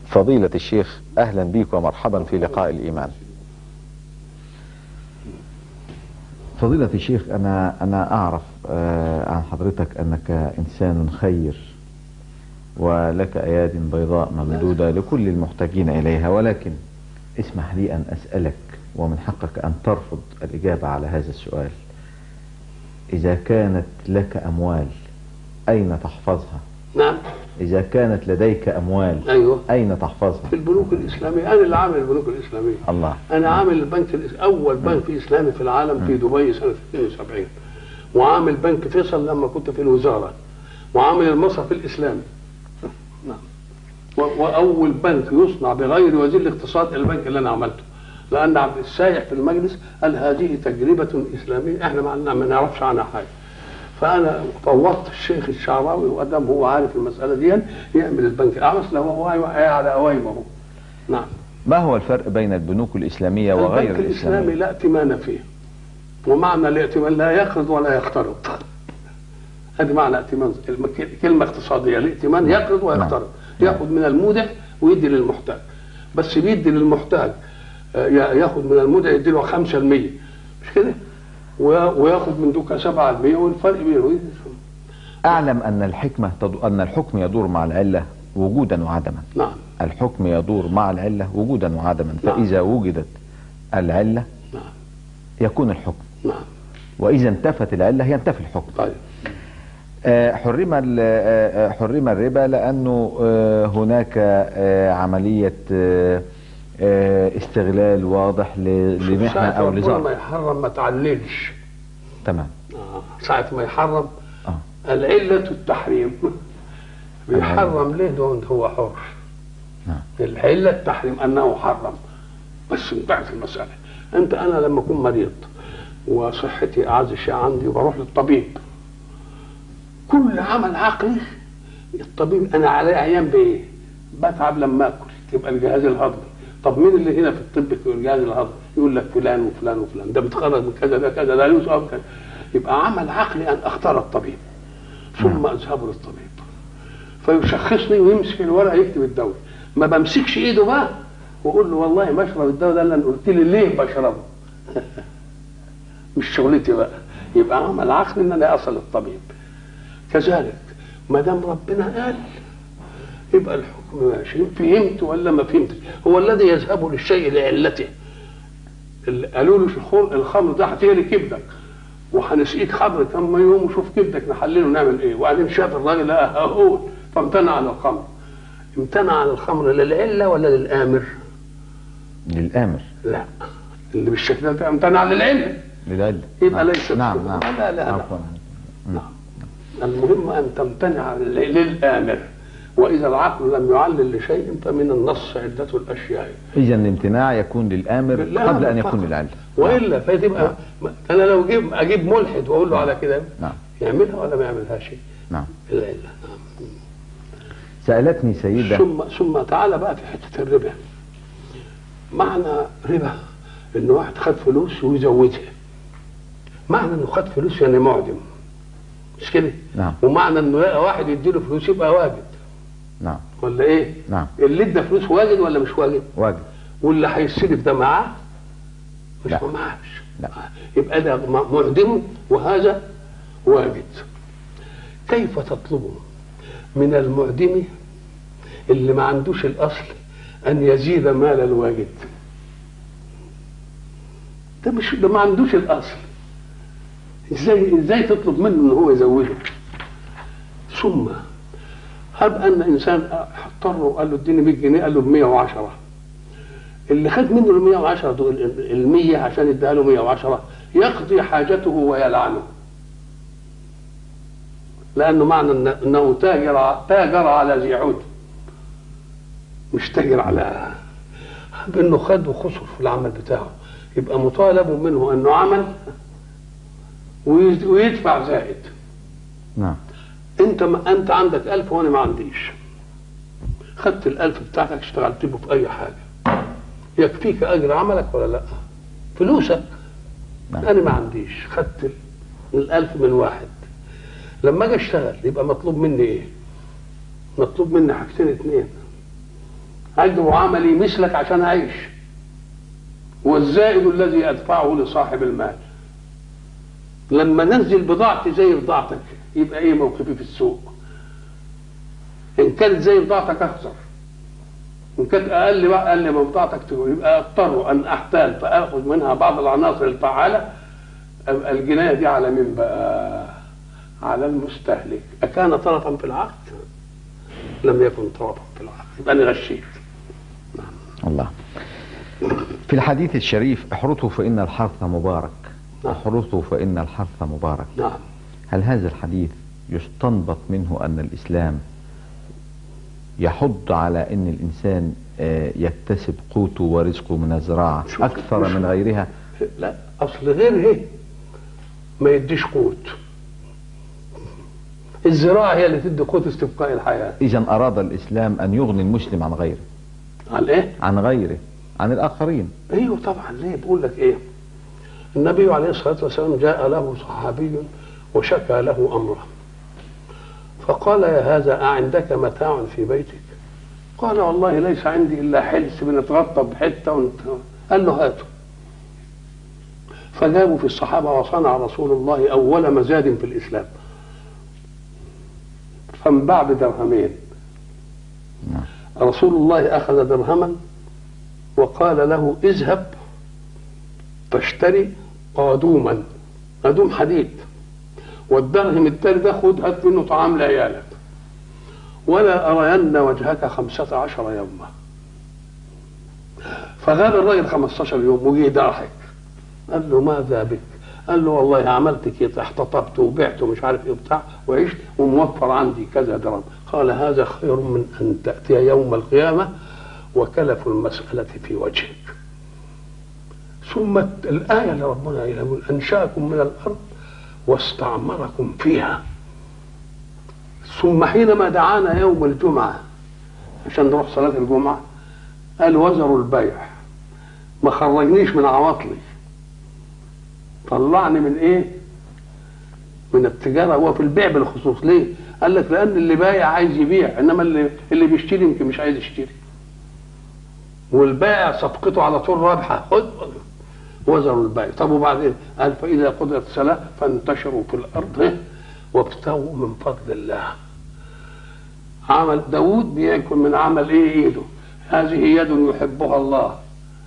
فضيلة الشيخ أهلا بك ومرحبا في لقاء الإيمان فضيلة الشيخ أنا أنا أعرف آه، عن حضرتك أنك إنسان خير ولك أياد بيضاء ممدودة لكل المحتاجين إليها ولكن اسمح لي أن أسألك ومن حقك أن ترفض الإجابة على هذا السؤال إذا كانت لك أموال أين تحفظها نعم إذا كانت لديك أموال ايوه أين تحفظها في البنوك الاسلاميه انا اللي عامل البنوك الاسلاميه الله انا عامل البنك الإس- اول بنك اسلامي في العالم في دبي سنه 72 وعامل بنك فيصل لما كنت في الوزاره وعامل المصرف الاسلامي نعم و- واول بنك يصنع بغير وزير الاقتصاد البنك اللي انا عملته لان عبد السايح في المجلس قال هذه تجربه اسلاميه احنا ما عندنا- ما نعرفش عنها حاجه فانا فوضت الشيخ الشعراوي وادام هو عارف المساله دي يعمل البنك الاعمس لو هو واقع على قوايمه نعم ما هو الفرق بين البنوك الإسلامية وغير البنك الاسلامي الإسلامية لا ائتمان فيه ومعنى الائتمان لا يقرض ولا يقترض هذه معنى ائتمان الم- كلمه اقتصاديه الائتمان يقرض ويقترض نعم. ياخذ من المودع ويدي للمحتاج بس بيدي للمحتاج آه، يا- ياخذ من المودع يدي له 5% مش كده ويا- وياخذ من دوكا 7% والفرق بينه أعلم أن الحكمة تدو... أن الحكم يدور مع العلة وجودا وعدما نعم الحكم يدور مع العلة وجودا وعدما نعم. فإذا وجدت العلة نعم يكون الحكم نعم وإذا انتفت العلة ينتفي الحكم طيب آه، حرم ال- آه، آه، حرم الربا لأنه آه، هناك آه، عملية آه، آه، استغلال واضح ل- لمحنة ساعة أو ربنا ما لظرف يحرم ما تعللش تمام آه. ساعة ما يحرم آه. العلة التحريم بيحرم ليه ده هو حر نعم. العلة التحريم أنه حرم بس انتهت المسألة أنت أنا لما أكون مريض وصحتي أعز شيء عندي وبروح للطبيب كل عمل عقلي الطبيب أنا علي عيان بإيه؟ بتعب لما آكل يبقى الجهاز الهضمي طب مين اللي هنا في الطب في الجهاز الهضمي يقول لك فلان وفلان وفلان ده بيتخرج من كذا ده كذا ده له سبب كذا يبقى عمل عقلي أن أختار الطبيب ثم أذهب للطبيب فيشخصني ويمسك الورقه يكتب الدواء ما بمسكش ايده بقى واقول له والله بشرب الدواء ده اللي قلت لي ليه بشربه مش شغلتي بقى يبقى عمل عقل ان انا اصل الطبيب كذلك ما دام ربنا قال يبقى الحكم ماشي فهمت ولا ما فهمتش هو الذي يذهب للشيء لعلته اللي قالوا له الخمر الخمر ده هتهري كبدك وهنسقيك خمر كم يوم وشوف كبدك نحلله نعمل ايه وبعدين شاف الراجل لا هقول فامتنع عن الخمر امتنع عن الخمر للعله ولا للامر؟ للآمر لا اللي بالشكل ده امتنع للعله للعلة يبقى نعم. ليس نعم بسبب. نعم لا لا لا عفوا المهم ان تمتنع لل- للامر واذا العقل لم يعلل لشيء فمن النص عده الاشياء إذا الامتناع يكون للآمر بالله قبل أن فقط. يكون للعلة والا فتبقى انا لو اجيب اجيب ملحد واقول له على كده نعم يعملها ولا ما يعملهاش نعم العله سألتني سيدة ثم ثم تعالى بقى في حته الربا معنى ربا ان واحد خد فلوس ويزودها معنى انه خد فلوس يعني معدم مش كده نعم ومعنى انه يلاقي واحد يديله فلوس يبقى واجد نعم ولا ايه نعم اللي ادى فلوس واجد ولا مش واجد واجب واللي هيستلف ده معاه مش لا. ما معاش لا. يبقى ده م- معدم وهذا واجد كيف تطلب من المعدم اللي ما عندوش الاصل ان يزيد مال الواجد ده مش ده ما عندوش الاصل ازاي ازاي تطلب منه ان هو يزوده ثم هب ان انسان اضطر وقال له اديني 100 جنيه قال له ب 110 اللي خد منه ال 110 دول ال 100 عشان اداها له 110 يقضي حاجته ويلعنه لانه معنى إن- انه تاجر تاجر على ذي عود مش تاجر على بانه خد وخسر في العمل بتاعه يبقى مطالب منه انه عمل ويز- ويدفع زائد نعم انت ما انت عندك ألف وانا ما عنديش خدت الألف بتاعتك اشتغلت به في اي حاجه يكفيك اجر عملك ولا لا فلوسك نعم. انا ما عنديش خدت الألف من واحد لما اجي اشتغل يبقى مطلوب مني ايه مطلوب مني حاجتين اتنين اجر عملي مثلك عشان اعيش والزائد الذي ادفعه لصاحب المال لما ننزل بضاعتي زي بضاعتك يبقى ايه موقفي في السوق ان كانت زي بضاعتك اخسر ان كانت اقل بقى اقل من بضاعتك تقول يبقى اضطر ان احتال فاخذ منها بعض العناصر الفعاله أبقى الجنايه دي على مين بقى؟ على المستهلك اكان طرفا في العقد؟ لم يكن طرفا في العقد يبقى انا غشيت الله في الحديث الشريف احرثوا فإن الحرث مبارك نعم. احرثوا فإن الحرث مبارك نعم هل هذا الحديث يستنبط منه أن الإسلام يحض على أن الإنسان آه، يكتسب قوته ورزقه من الزراعة شوف- أكثر شوف. من غيرها لا اصل غيره ما يديش قوت الزراعه هي اللي تدي قوت استبقاء الحياه إذا أراد الإسلام أن يغني المسلم عن غيره على ايه؟ عن غيره عن الآخرين ايوه طبعا ليه بقول لك ايه النبي عليه الصلاه والسلام جاء له صحابي وشكى له امره فقال يا هذا أعندك متاع في بيتك قال والله ليس عندي الا حلس بنتغطى بحته ونت... قال له هاته فجابوا في الصحابه وصنع رسول الله اول مزاد في الاسلام فانباع بدرهمين رسول الله اخذ درهما وقال له اذهب فاشتري قادوما قادوم حديد والدرهم التاني ده خد هات منه طعام لعيالك ولا أرين وجهك خمسة عشر يوما فغاب الراجل 15 يوم وجي ضاحك قال له ماذا بك؟ قال له والله عملت كده احتطبت وبعت ومش عارف ايه وبتاع وعشت وموفر عندي كذا درهم قال هذا خير من ان تاتي يوم القيامه وكلف المساله في وجهك ثم الايه اللي ربنا يقول انشاكم من الارض واستعمركم فيها ثم حينما دعانا يوم الجمعه عشان نروح صلاه الجمعه قال وزروا البيع ما خرجنيش من عواطلي طلعني من ايه من التجاره هو في البيع بالخصوص ليه قال لك لان اللي بايع عايز يبيع انما اللي اللي بيشتري يمكن مش عايز يشتري والبائع صفقته على طول رابحه خد وزروا البيع طب وبعدين قال فاذا قضيت الصلاه فانتشروا في الارض وابتغوا من فضل الله عمل داود بياكل من عمل ايه ايده هذه يد يحبها الله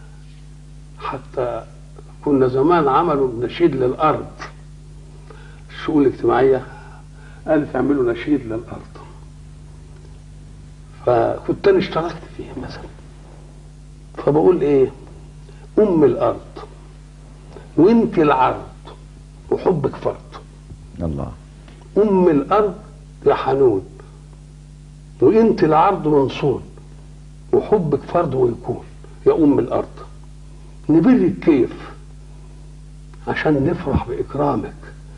حتى كنا زمان عملوا نشيد للارض الشؤون الاجتماعيه قال تعملوا نشيد للارض فكنت انا اشتركت فيه مثلا فبقول ايه ام الارض وانت العرض وحبك فرد الله ام الارض يا حنون وانت العرض منصون وحبك فرد ويكون يا ام الارض نبلك كيف عشان نفرح باكرامك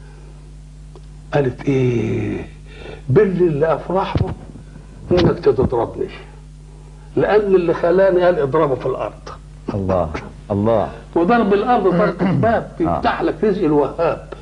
قالت ايه بل اللي افرحه انك تضربني لان اللي خلاني قال اضربه في الارض الله الله وضرب الارض طرق باب يفتح لك رزق الوهاب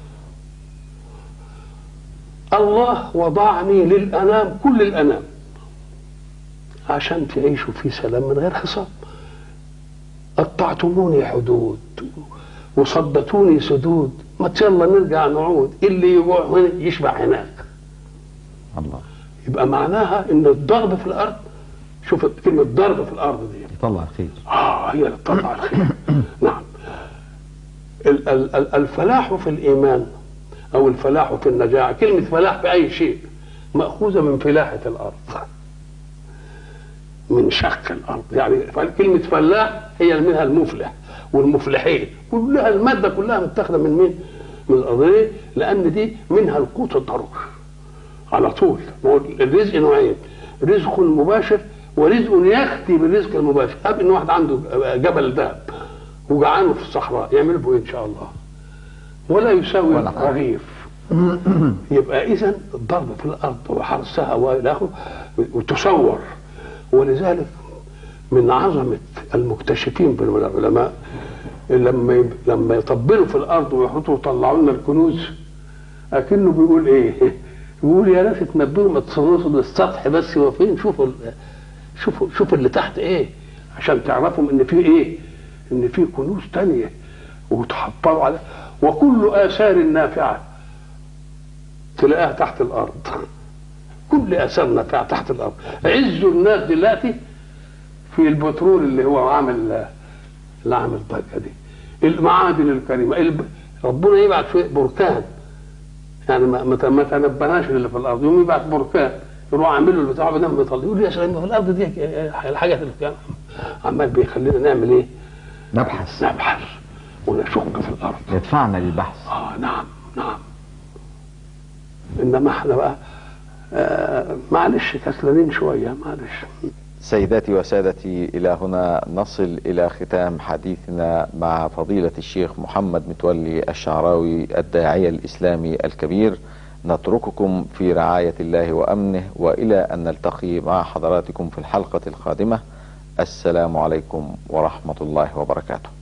الله وضعني للانام كل الانام عشان تعيشوا في سلام من غير خصام قطعتموني حدود وصدتوني سدود ما يلا نرجع نعود اللي يجوع هنا يشبع هناك الله يبقى معناها ان الضرب في الارض شوف كلمه ضرب في الارض دي يطلع خير اه هي اللي تطلع الخير نعم ال- ال- ال- الفلاح في الايمان او الفلاح في النجاعه كلمه فلاح في اي شيء ماخوذه من فلاحه الارض من شق الارض يعني كلمه فلاح هي منها المفلح والمفلحين كلها الماده كلها متاخده من مين؟ من الارض ليه؟ لان دي منها القوت الضروري على طول ما هو الرزق نوعين رزق مباشر ورزق يختي بالرزق المباشر هب ان واحد عنده جبل ذهب وجعانه في الصحراء يعمل به إيه ان شاء الله ولا يساوي ولا حاجة. رغيف يبقى اذا الضرب في الارض وحرسها والى اخره وتصور ولذلك من عظمه المكتشفين من العلماء لما يب- لما يطبلوا في الارض ويحطوا يطلعوا لنا الكنوز اكنه بيقول ايه؟ بيقول يا ناس تنبهوا ما تصوروا للسطح بس وفين شوفوا ال- شوفوا شوفوا اللي تحت ايه عشان تعرفوا ان في ايه ان في كنوز تانية وتحفروا على وكل اثار نافعه تلاقيها تحت الارض كل اثار نافعه تحت الارض عز الناس دلوقتي في البترول اللي هو عامل اللي عامل ضجه دي المعادن الكريمه الب... ربنا يبعت شويه بركان يعني ما ما ما تنبهناش اللي في الارض يوم يبعت بركان يروح عامل له البتاع بدل ما يطلع يقول يا سلام في الارض دي الحاجات اللي فيها عمال بيخلينا نعمل ايه؟ نبحث نبحث ونشك في الارض يدفعنا للبحث اه نعم نعم انما احنا بقى آه معلش كسلانين شويه معلش سيداتي وسادتي إلى هنا نصل إلى ختام حديثنا مع فضيلة الشيخ محمد متولي الشعراوي الداعية الإسلامي الكبير نترككم في رعاية الله وأمنه وإلى أن نلتقي مع حضراتكم في الحلقة القادمة السلام عليكم ورحمة الله وبركاته